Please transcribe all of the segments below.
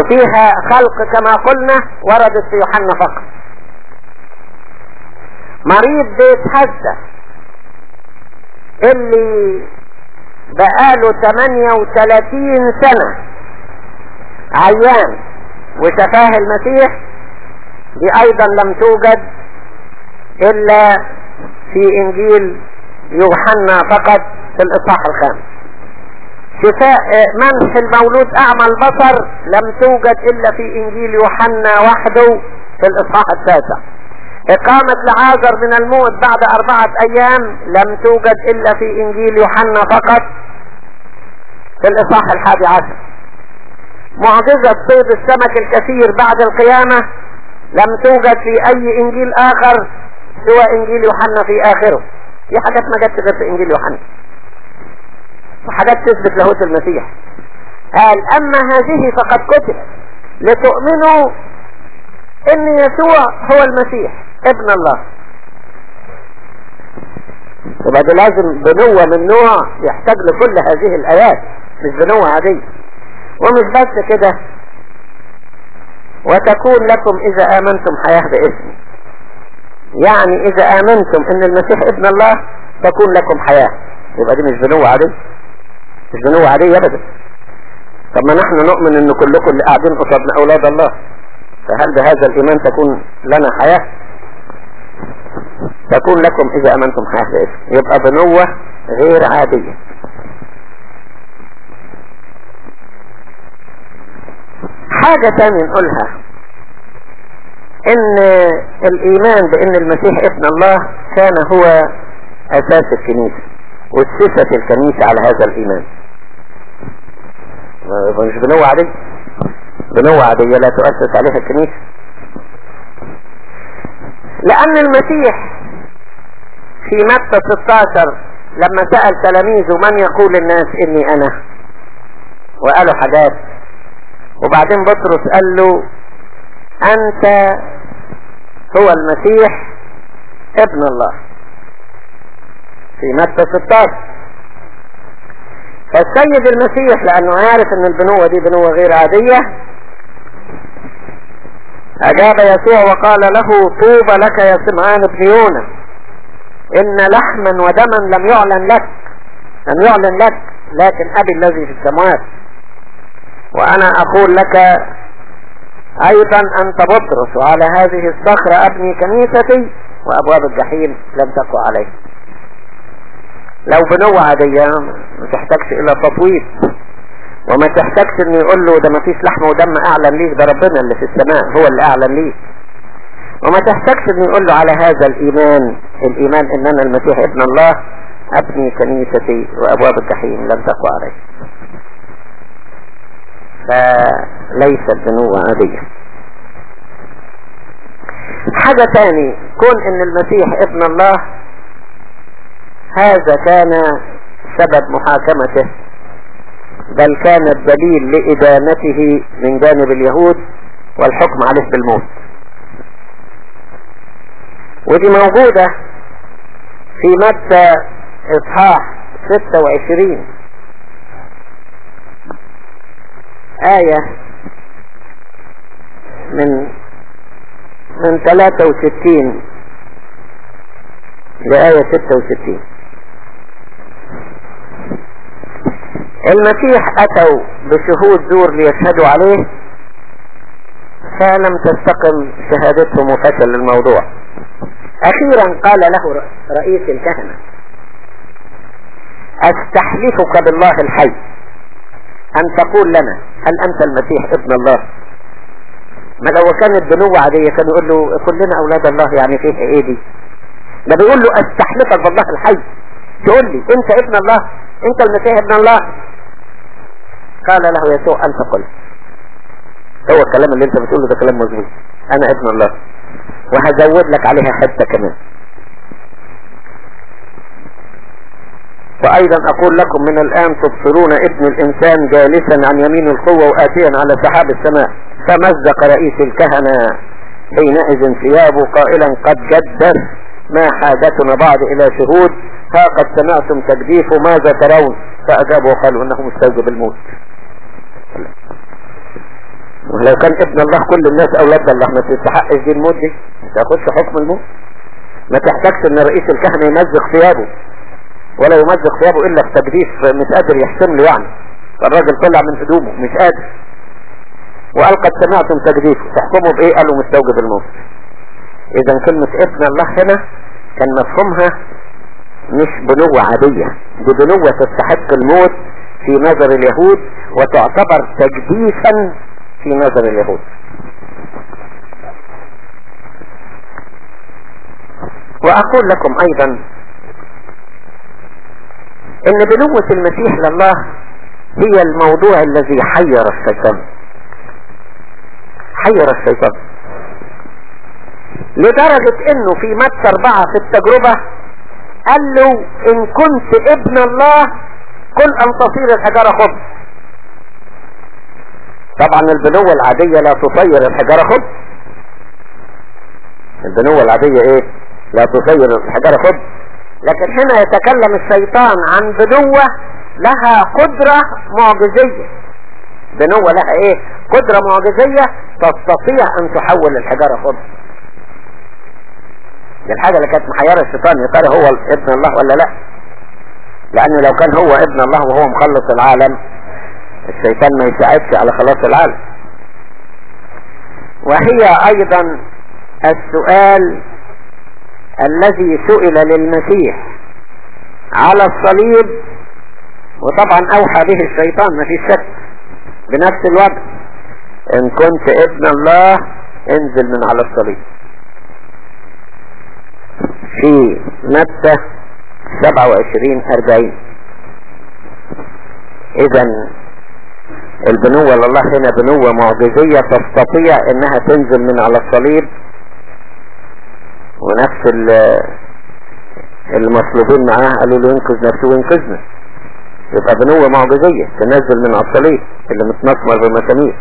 وفيها خلق كما قلنا وردت في يوحنا فقط مريض بيت حزة اللي بقاله 38 سنة عيان وشفاه المسيح دي ايضا لم توجد الا في انجيل يوحنا فقط في الاصحاح الخامس شفاء منح المولود اعمى البصر لم توجد الا في انجيل يوحنا وحده في الاصحاح التاسع اقامة لعازر من الموت بعد اربعة ايام لم توجد الا في انجيل يوحنا فقط في الاصحاح الحادي عشر معجزة صيد السمك الكثير بعد القيامة لم توجد في اي انجيل اخر سوى انجيل يوحنا في اخره في حاجات ما جاتش غير في انجيل يوحنا وحاجات تثبت لاهوت المسيح قال اما هذه فقد كتبت لتؤمنوا ان يسوع هو المسيح ابن الله يبقى ده لازم بنوة من نوع يحتاج لكل هذه الايات مش بنوة عادية ومش بس كده وتكون لكم اذا امنتم حياة باسمي يعني اذا امنتم ان المسيح ابن الله تكون لكم حياة يبقى دي مش بنوة عادية مش بنوة عادية ابدا طب ما نحن نؤمن ان كلكم اللي قاعدين قصادنا اولاد الله فهل بهذا الايمان تكون لنا حياة تكون لكم اذا امنتم حياة باسم يبقى بنوة غير عادية حاجة تاني نقولها ان الايمان بان المسيح ابن الله كان هو اساس الكنيسة واسست الكنيسة على هذا الايمان مش بنوة عادية بنوة عادية لا تؤسس عليها الكنيسة لان المسيح في متى 16 لما سأل تلاميذه من يقول الناس اني انا وقالوا حاجات وبعدين بطرس قال له انت هو المسيح ابن الله في متى 16 فالسيد المسيح لانه عارف ان البنوة دي بنوة غير عادية اجاب يسوع وقال له طوبى لك يا سمعان بن يونا ان لحما ودما لم يعلن لك لم يعلن لك لكن ابي الذي في السماوات وانا اقول لك ايضا انت بطرس وعلى هذه الصخرة ابني كنيستي وابواب الجحيم لم تقع عليه لو بنوة عادية ما تحتاجش الى تطويل وما تحتاجش ان يقول له ده ما فيش لحم ودم اعلن ليك ده ربنا اللي في السماء هو اللي اعلن ليك وما تحتاجش ان يقول له على هذا الايمان الايمان ان انا المسيح ابن الله ابني كنيستي وابواب الجحيم لم تقع عليه فليست بنوة عادية حاجة تاني كون ان المسيح ابن الله هذا كان سبب محاكمته بل كان الدليل لإدانته من جانب اليهود والحكم عليه بالموت ودي موجودة في متى إصحاح 26 آية من من 63 لآية 66 المسيح أتوا بشهود زور ليشهدوا عليه فلم تستقم شهادتهم وفشل الموضوع أخيرا قال له رئيس الكهنة أستحلفك بالله الحي أن تقول لنا هل أنت المسيح ابن الله ما لو كانت بنوة عادية كان يقول له كلنا أولاد الله يعني فيه إيه دي ده بيقول له أستحلفك بالله الحي تقول لي أنت ابن الله أنت المسيح ابن الله قال له يسوع أنت قل هو الكلام اللي أنت بتقوله ده كلام مظبوط أنا ابن الله وهزود لك عليها حتة كمان وأيضا أقول لكم من الآن تبصرون ابن الإنسان جالسا عن يمين القوة وآتيا على سحاب السماء فمزق رئيس الكهنة حينئذ ثيابه قائلا قد جدر ما حاجتنا بعد إلى شهود ها قد سمعتم تجديفه ماذا ترون فأجابوا وقالوا إنه مستوجب الموت ولو كان ابن الله كل الناس اولاد الله ما تستحقش دي الموت دي ما تاخدش حكم الموت ما تحتاجش ان رئيس الكهنة يمزق ثيابه ولا يمزق ثيابه الا في تجديف مش قادر يحسن له يعني فالراجل طلع من هدومه مش قادر وقال قد سمعتم تجديفه تحكموا بايه قالوا مستوجب الموت اذا كلمة ابن الله هنا كان مفهومها مش بنوة عادية دي بنوة تستحق الموت في نظر اليهود وتعتبر تجديفا في نظر اليهود واقول لكم ايضا ان بنوة المسيح لله هي الموضوع الذي حير الشيطان حير الشيطان لدرجة انه في متى اربعة في التجربة قال له ان كنت ابن الله كل ان تصير الحجارة خبز طبعا البنوة العادية لا تصير الحجارة خبز البنوة العادية ايه لا تصير الحجارة خبز لكن هنا يتكلم الشيطان عن بنوة لها قدرة معجزية بنوة لها ايه قدرة معجزية تستطيع ان تحول الحجارة خبز دي الحاجة اللي كانت محيرة الشيطان يا ترى هو ابن الله ولا لا لانه لو كان هو ابن الله وهو مخلص العالم الشيطان ما يساعدش على خلاص العالم وهي ايضا السؤال الذي سئل للمسيح على الصليب وطبعا اوحى به الشيطان ما فيش شك بنفس الوقت ان كنت ابن الله انزل من على الصليب في متى 27 40 اذا البنوة لله هنا بنوة معجزية تستطيع انها تنزل من على الصليب ونفس المطلوبين معاه قالوا له ينقذ نفسه وينقذنا يبقى بنوة معجزية تنزل من على الصليب اللي متنصمر بمسامير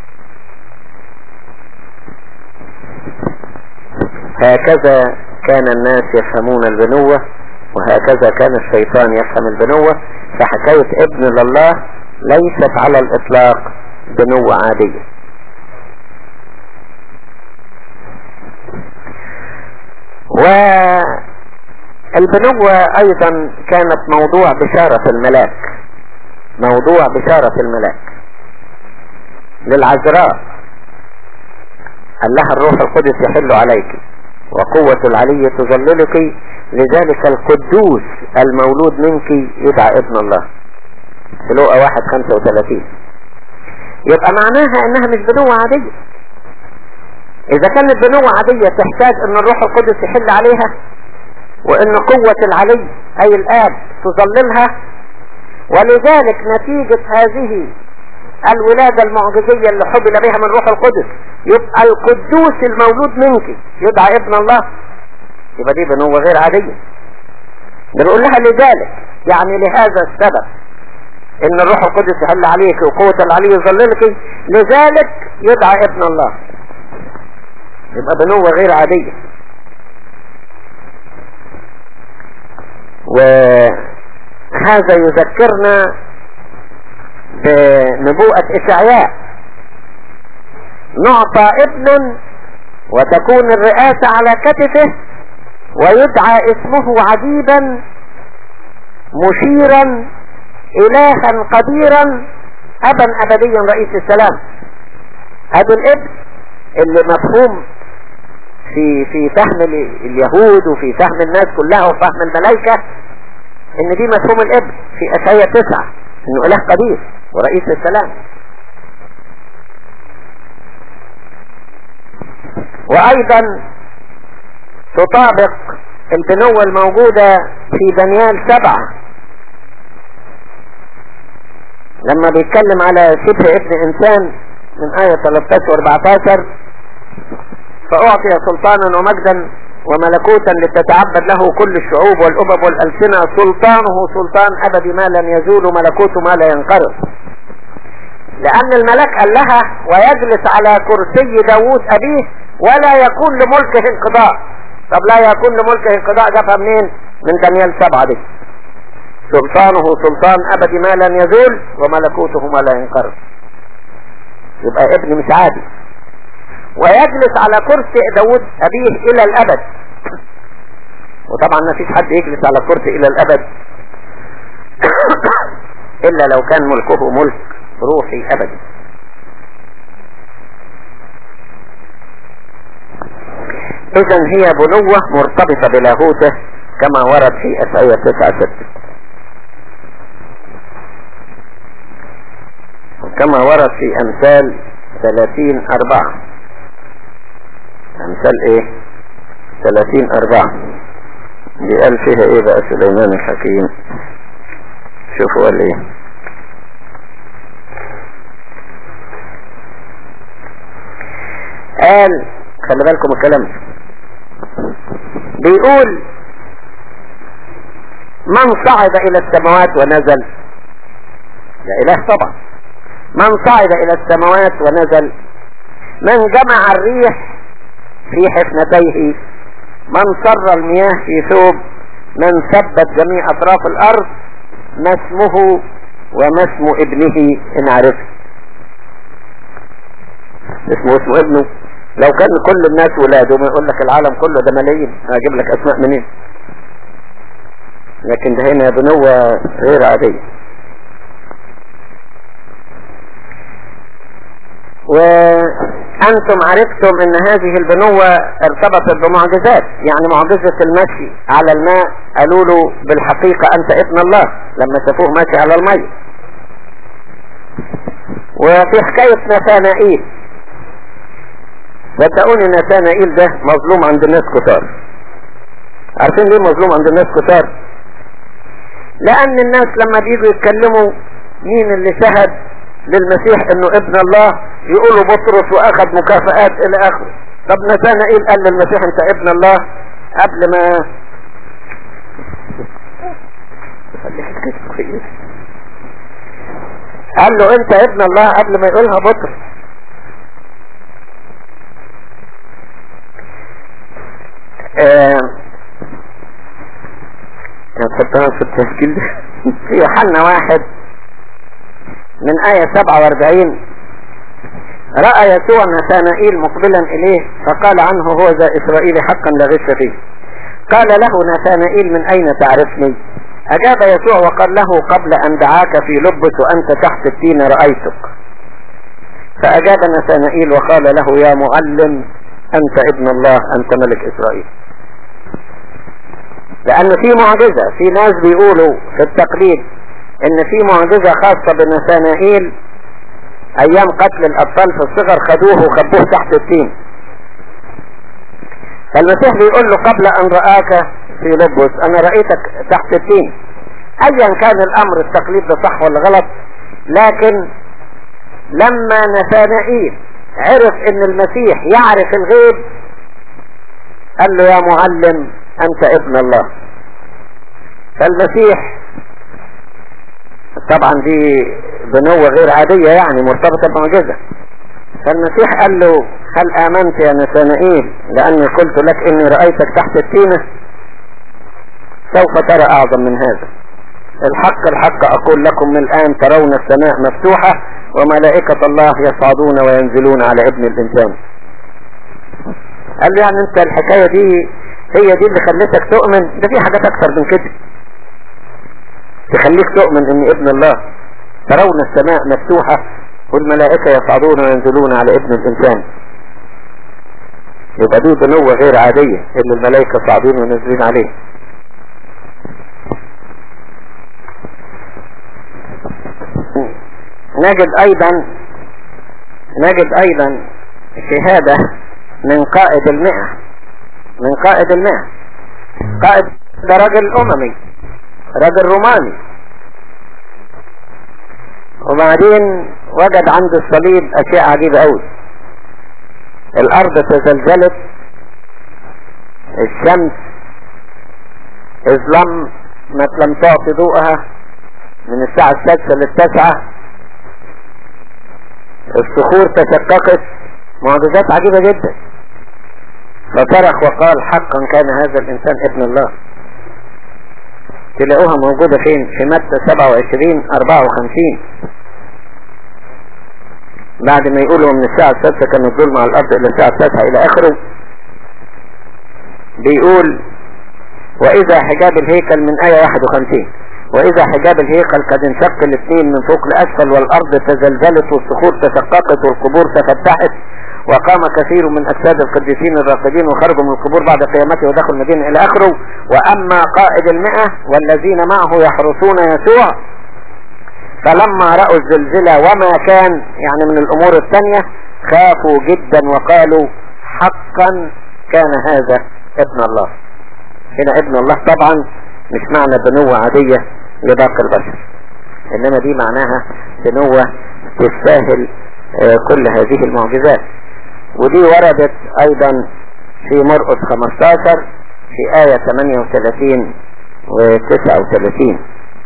هكذا كان الناس يفهمون البنوة وهكذا كان الشيطان يفهم البنوة فحكاية ابن لله ليست على الاطلاق بنوة عادية والبنوة ايضا كانت موضوع بشارة الملاك موضوع بشارة الملاك للعذراء قال لها الروح القدس يحل عليك وقوة العلي تظللك لذلك القدوس المولود منك يدعى ابن الله في لوقا واحد خمسة وثلاثين يبقى معناها انها مش بنوة عادية اذا كانت بنوة عادية تحتاج ان الروح القدس يحل عليها وان قوة العلي اي الاب تظللها ولذلك نتيجة هذه الولادة المعجزية اللي حبل بها من روح القدس يبقى القدوس المولود منك يدعى ابن الله يبقى دي بنوة غير عادية بنقول لها لذلك يعني لهذا السبب ان الروح القدس يحل عليك وقوة العلي يظللك لذلك يدعى ابن الله يبقى بنوة غير عادية وهذا يذكرنا بنبوءة إشعياء نعطى ابن وتكون الرئاسة على كتفه ويدعى اسمه عجيبا مشيرا إلها قديرا أبا أبديا رئيس السلام هذا الابن اللي مفهوم في في فهم اليهود وفي فهم الناس كلها وفهم الملائكة ان دي مفهوم الابن في اشعياء تسعة انه اله قدير ورئيس السلام وايضا تطابق البنوة الموجودة في دانيال سبعة لما بيتكلم على شبه ابن انسان من آية 13 و 14 فأعطي سلطانا ومجدا وملكوتا لتتعبد له كل الشعوب والأمم والألسنة سلطانه سلطان أبدي ما لن يزول ملكوته ما لا ينقرض لأن الملك قال لها ويجلس على كرسي داوود أبيه ولا يكون لملكه انقضاء طب لا يكون لملكه انقضاء جابها منين من دانيال سبعة دي سلطانه سلطان أبدي ما لن يزول وملكوته ما لا ينقرض يبقى ابن مش عادي ويجلس على كرسي داود أبيه إلى الأبد وطبعا ما فيش حد يجلس على كرسي إلى الأبد إلا لو كان ملكه ملك روحي أبدي إذا هي بنوة مرتبطة بلاهوته كما ورد في أسعية 9 6 كما ورد في أمثال 30 4 أمثال إيه 30 4 دي قال فيها إيه بقى سليمان الحكيم شوفوا قال إيه قال خلي بالكم الكلام بيقول من صعد الى السماوات ونزل لا اله طبعا من صعد الى السماوات ونزل من جمع الريح في حفنتيه من صر المياه في ثوب من ثبت جميع اطراف الارض ما اسمه وما اسم ابنه ان عرفت اسمه اسمه ابنه لو كان كل الناس ولاده ما يقول لك العالم كله ده ملايين هجيب لك اسماء منين لكن ده هنا بنوة غير عادية وأنتم عرفتم أن هذه البنوة ارتبطت بمعجزات يعني معجزة المشي على الماء قالوا له بالحقيقة أنت ابن الله لما شافوه ماشي على المية وفي حكاية نثانائيل صدقوني نتانائيل ده مظلوم عند الناس كتار عارفين ليه مظلوم عند الناس كتار لان الناس لما بيجوا يتكلموا مين اللي شهد للمسيح انه ابن الله يقولوا بطرس واخذ مكافآت الى اخره طب نتانائيل قال للمسيح انت ابن الله قبل ما قال له انت ابن الله قبل ما يقولها بطرس هتحطها في التسجيل ده في يوحنا واحد من آية 47 رأى يسوع نثانائيل مقبلا إليه فقال عنه هو ذا إسرائيل حقا لا غش فيه قال له نثانائيل من أين تعرفني أجاب يسوع وقال له قبل أن دعاك في لبس وأنت تحت التين رأيتك فأجاب نثانائيل وقال له يا معلم أنت ابن الله أنت ملك إسرائيل لأن في معجزة في ناس بيقولوا في التقليد إن في معجزة خاصة بنثانائيل أيام قتل الأطفال في الصغر خدوه وخبوه تحت التين فالمسيح بيقول له قبل أن رآك في لبس أنا رأيتك تحت التين أيا كان الأمر التقليد ده صح ولا غلط لكن لما نثانائيل عرف ان المسيح يعرف الغيب قال له يا معلم انت ابن الله فالمسيح طبعا دي بنوة غير عادية يعني مرتبطة بمعجزة فالمسيح قال له هل امنت يا نثانائيل لاني قلت لك اني رأيتك تحت التينة سوف ترى اعظم من هذا الحق الحق اقول لكم من الان ترون السماء مفتوحة وملائكة الله يصعدون وينزلون على ابن الانسان قال له يعني انت الحكاية دي هي دي اللي خلتك تؤمن ده في حاجات اكتر من كده تخليك تؤمن ان ابن الله ترون السماء مفتوحة والملائكة يصعدون وينزلون على ابن الانسان يبقى دي بنوة غير عادية اللي الملائكة صاعدين ونازلين عليه نجد ايضا نجد ايضا شهادة من قائد المئة من قائد المئة قائد ده راجل اممي راجل روماني وبعدين وجد عند الصليب اشياء عجيبة قوي الارض تزلزلت الشمس اظلم ما لم تعطي ضوءها من الساعة السادسة للتاسعة الصخور تشققت معجزات عجيبة جدا فصرخ وقال حقا كان هذا الانسان ابن الله تلاقوها موجودة فين في متى 27 54 بعد ما يقولوا من الساعة السادسة كان الظلم على الأرض إلى الساعة التاسعة إلى آخره بيقول وإذا حجاب الهيكل من آية 51 وإذا حجاب الهيكل قد انشق الاثنين من فوق لأسفل والأرض تزلزلت والصخور تشققت والقبور تفتحت وقام كثير من أجساد القديسين الراقدين وخرجوا من القبور بعد قيامته ودخلوا المدينة إلى آخره وأما قائد المئة والذين معه يحرسون يسوع فلما رأوا الزلزلة وما كان يعني من الأمور الثانية خافوا جدا وقالوا حقا كان هذا ابن الله هنا ابن الله طبعا مش معنى بنوة عادية لباقي البشر انما دي معناها بنوة تستاهل آه، كل هذه المعجزات ودي وردت ايضا في مرقس 15 في آية 38 و 39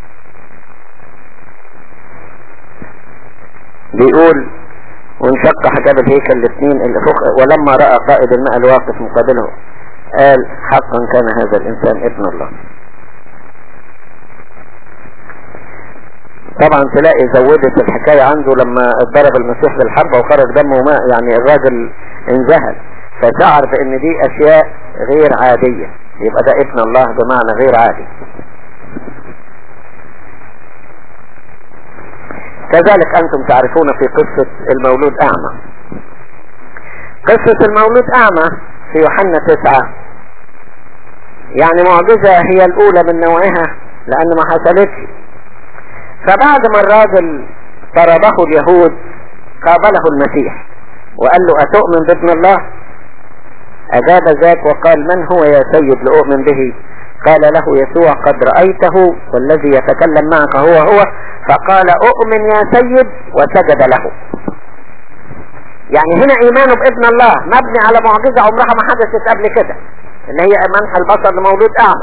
بيقول وانشق حجاب الهيكل الاثنين اللي فوق ولما رأى قائد الماء الواقف مقابله قال حقا كان هذا الانسان ابن الله طبعا تلاقي زودت الحكاية عنده لما ضرب المسيح بالحرب وخرج دمه وماء يعني الراجل انذهل فشعر بان دي اشياء غير عادية يبقى ده ابن الله بمعنى غير عادي كذلك انتم تعرفون في قصة المولود اعمى قصة المولود اعمى في يوحنا تسعة يعني معجزة هي الاولى من نوعها لان ما حصلتش فبعد ما الراجل طرده اليهود قابله المسيح وقال له أتؤمن بابن الله أجاب ذاك وقال من هو يا سيد لأؤمن به قال له يسوع قد رأيته والذي يتكلم معك هو هو فقال أؤمن يا سيد وسجد له يعني هنا إيمانه بابن الله مبني على معجزة عمرها ما حدثت قبل كده اللي هي منح البصر لمولود أعمى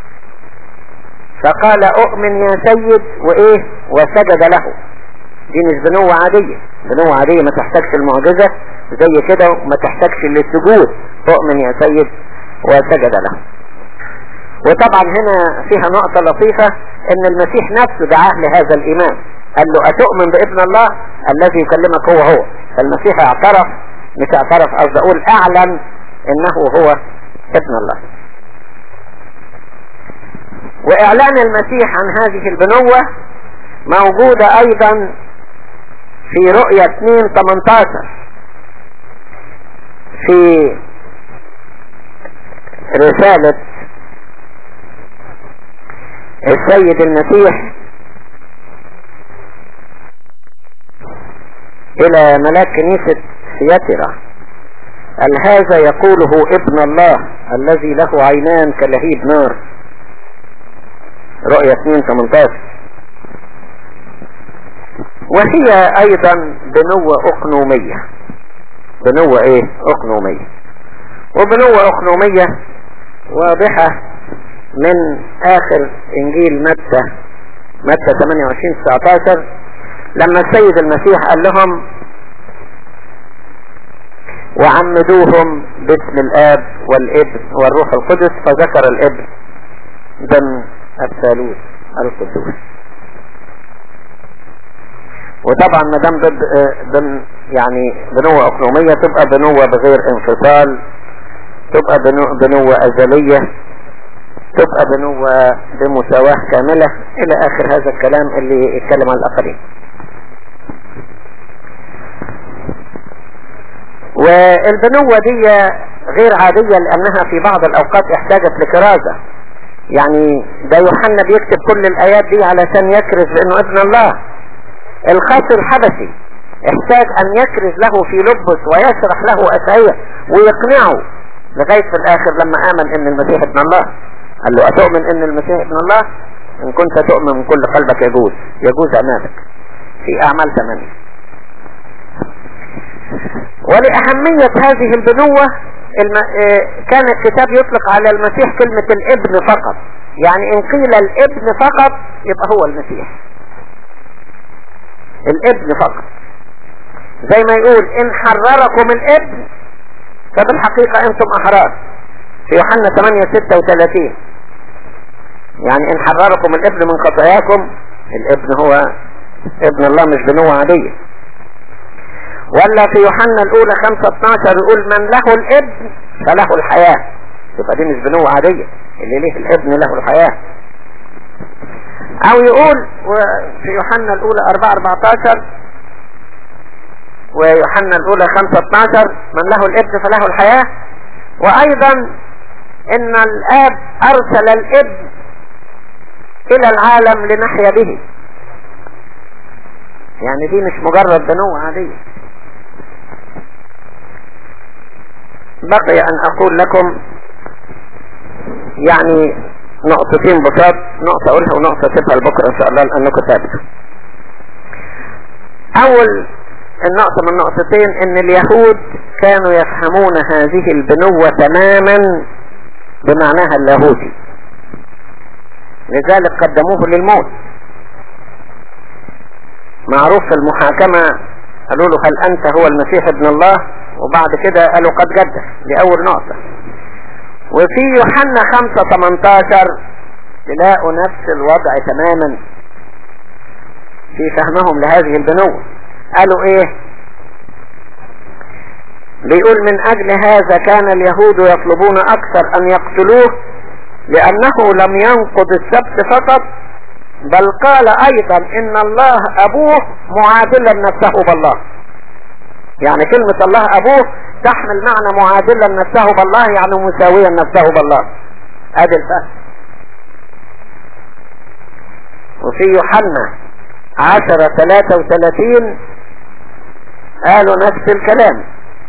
فقال اؤمن يا سيد وايه وسجد له دي مش بنوة عادية بنوة عادية ما تحتاجش المعجزة زي كده وما تحتاجش للسجود اؤمن يا سيد وسجد له وطبعا هنا فيها نقطة لطيفة ان المسيح نفسه دعاه لهذا الايمان قال له اتؤمن بابن الله الذي يكلمك هو هو فالمسيح اعترف مش اعترف قصدي اقول اعلن انه هو ابن الله واعلان المسيح عن هذه البنوة موجودة ايضا في رؤية 2 18 في رسالة السيد المسيح الى ملاك كنيسة سياترا قال هذا يقوله ابن الله الذي له عينان كلهيب نار رؤية 2 18 وهي ايضا بنوة اقنومية بنوة ايه اقنومية وبنوة اقنومية واضحة من اخر انجيل متى متى 28 19 لما السيد المسيح قال لهم وعمدوهم باسم الاب والابن والروح القدس فذكر الابن ضمن الثالوث القدوس وطبعا ما دام ضد ضمن يعني بنوة اقنومية تبقى بنوة بغير انفصال تبقى بنو- بنوة ازلية تبقى بنوة بمساواة كاملة الى اخر هذا الكلام اللي يتكلم عن الاخرين والبنوة دي غير عادية لانها في بعض الاوقات احتاجت لكرازة يعني ده يوحنا بيكتب كل الايات دي علشان يكرز بانه ابن الله الخاص الحبشي احتاج ان يكرز له في لبس ويشرح له اشعية ويقنعه لغاية في الاخر لما امن ان المسيح ابن الله قال له اتؤمن ان المسيح ابن الله ان كنت تؤمن من كل قلبك يجوز يجوز امامك في اعمال ثمانية ولأهمية هذه البنوة الم... اه كان الكتاب يطلق على المسيح كلمة الابن فقط يعني ان قيل الابن فقط يبقى هو المسيح الابن فقط زي ما يقول ان حرركم الابن فبالحقيقة انتم احرار في يوحنا 8 36 يعني ان حرركم الابن من خطاياكم الابن هو ابن الله مش بنوة عادية ولا في يوحنا الاولى 5 12 يقول من له الابن فله الحياة يبقى دي مش بنوة عادية اللي ليه الابن له الحياة او يقول في يوحنا الاولى 4 14 ويوحنا الاولى 5 12 من له الابن فله الحياة وايضا ان الاب ارسل الابن الى العالم لنحيا به يعني دي مش مجرد بنوة عادية بقي ان اقول لكم يعني نقطتين بساط نقطة اقولها ونقطة تبقى لبكرة ان شاء الله لانكم ثابتة اول النقطة من نقطتين ان اليهود كانوا يفهمون هذه البنوة تماما بمعناها اللاهوتي لذلك قدموه للموت معروف في المحاكمة قالوا له هل انت هو المسيح ابن الله وبعد كده قالوا قد جدف دي اول نقطة وفي يوحنا 5 18 تلاقوا نفس الوضع تماما في فهمهم لهذه البنوة قالوا ايه بيقول من اجل هذا كان اليهود يطلبون اكثر ان يقتلوه لانه لم ينقض السبت فقط بل قال ايضا ان الله ابوه معادلا نفسه بالله يعني كلمة الله ابوه تحمل معنى معادلا نفسه بالله يعني مساويا نفسه بالله ادي الفهم وفي يوحنا عشرة ثلاثة وثلاثين قالوا نفس الكلام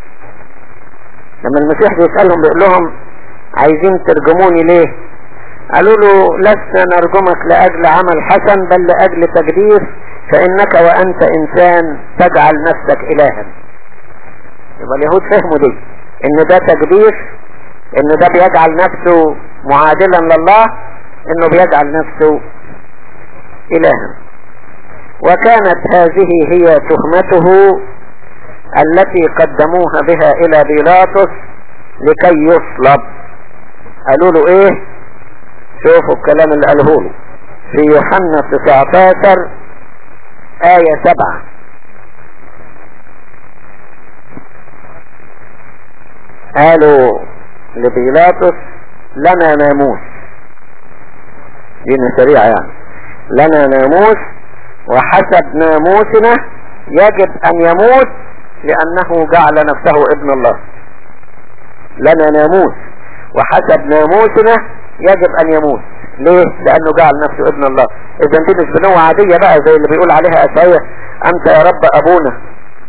لما المسيح بيسألهم بيقول لهم عايزين ترجموني ليه قالوا له لسنا نرجمك لأجل عمل حسن بل لأجل تقديس فإنك وأنت إنسان تجعل نفسك إلها يبقى اليهود فهموا دي إن ده تقديس إن ده بيجعل نفسه معادلا لله إنه بيجعل نفسه إلها وكانت هذه هي تهمته التي قدموها بها إلى بيلاطس لكي يصلب قالوا له إيه شوفوا الكلام اللي قاله له في يوحنا 19 آية 7 قالوا لبيلاطس لنا ناموس دين سريعة يعني لنا ناموس وحسب ناموسنا يجب أن يموت لأنه جعل نفسه ابن الله لنا ناموس وحسب ناموسنا يجب أن يموت ليه؟ لأنه جعل نفسه ابن الله إذا دي مش بنوة عادية بقى زي اللي بيقول عليها أشعية أنت يا رب أبونا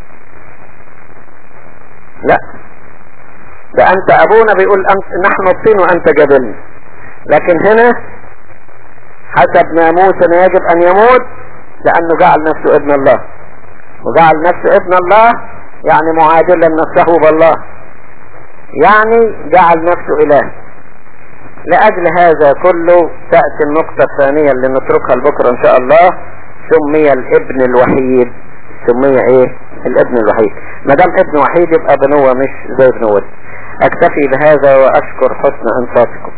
لا ده أنت أبونا بيقول أنت نحن الطين وأنت جبل لكن هنا حسب ناموسنا يجب أن يموت لأنه جعل نفسه ابن الله وجعل نفسه ابن الله يعني معادلا نفسه بالله يعني جعل نفسه إله لأجل هذا كله تأتي النقطة الثانية اللي نتركها لبكرة إن شاء الله سمي الابن الوحيد سمي ايه الابن الوحيد ما دام ابن وحيد يبقى بنوة مش زي بنوة اكتفي بهذا واشكر حسن انصاتكم